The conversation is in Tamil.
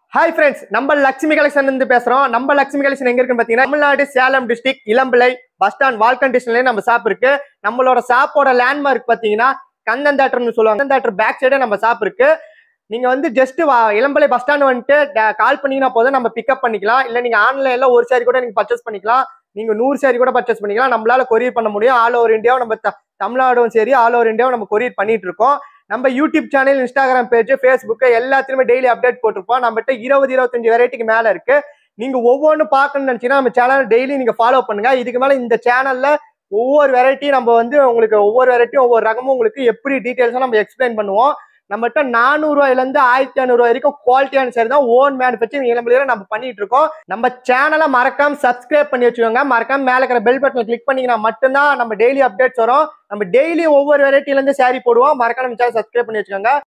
ஹாய் ஃப்ரெண்ட்ஸ் நம்ம லட்சுமி கலெக்ஷன் இருந்து பேசுறோம் நம்ம லட்சுமி கலெக்ஷன் எங்க இருக்குன்னு பாத்தீங்கன்னா Tamil Nadu Salem district Elampillai bus stand வால்கன் ஸ்டேஷன்லயே நம்ம ஷாப் இருக்கு நம்மளோட ஷாப்போட லேண்ட்மார்க் பாத்தீங்கன்னா கந்தன் தேட்டர்னு சொல்லுவாங்க கந்தன் தேட்டர் பேக் சைடே நம்ம ஷாப் இருக்கு நீங்க வந்து ஜஸ்ட் இளம்பிள்ளை பஸ் ஸ்டாண்ட் வந்துட்டு கால் பண்ணீங்கன்னா போதும் நம்ம பிக்கப் பண்ணிக்கலாம் இல்ல நீங்க ஆன்லைன்ல ஒரு சாரி கூட நீங்க பர்ச்சேஸ் பண்ணிக்கலாம் நீங்க நூறு சாரி கூட பர்ச்சேஸ் பண்ணிக்கலாம் நம்மளால கொரியர் பண்ண முடியும் ஆல் ஓவர் இந்தியாவும் நம்ம த- தமிழ்நாடும் சரி ஆல் ஓவர் இந்தியாவும் நம்ம கொரியர் பண்ணிட்டு இருக்கோம் நம்ம YouTube channel Instagram page Facebook எல்லாத்துலயுமே டெய்லி அப்டேட் போட்டிருப்போம் நம்மகிட்ட இருபது இருபத்தஞ்சு வெரைட்டிக்கு மேல இருக்கு நீங்க ஒவ்வொன்றும் பார்க்கணும்னு நினைச்சீங்கன்னா நம்ம சேனல் டெய்லி நீங்க ஃபாலோ பண்ணுங்க இதுக்கு மேல இந்த சேனல்ல ஒவ்வொரு வெரைட்டியும் நம்ம வந்து உங்களுக்கு ஒவ்வொரு வெரைட்டியும் ஒவ்வொரு ரகமும் உங்களுக்கு எப்படி டீட்டெயில்ஸா நம்ம எக்ஸ்பிளைன் பண்ணுவோம் நம்மகிட்ட நானூறு ரூபாயில இருந்து ஆயிரத்தி ஐநூறு வரைக்கும் குவாலிட்டியான சரி தான் ஓன் மேனுஃபேக்சரிங் இளம்பிலையில நம்ம பண்ணிட்டு இருக்கோம் நம்ம சேனலை மறக்காம சப்ஸ்கிரைப் பண்ணி வச்சுக்கோங்க மறக்காம மேல இருக்கிற பெல் பட்டனை கிளிக் பண்ணீங்கன்னா மட்டும்தான் நம்ம டெய்லி அப்டேட்ஸ் வரும் நம்ம டெய்லி ஒவ்வொரு வெரைட்டில இருந்து saree போடுவோம் மறக்காம சேனல் சப்ஸ்கிரைப் பண்ணி வச்சுக்கோங்க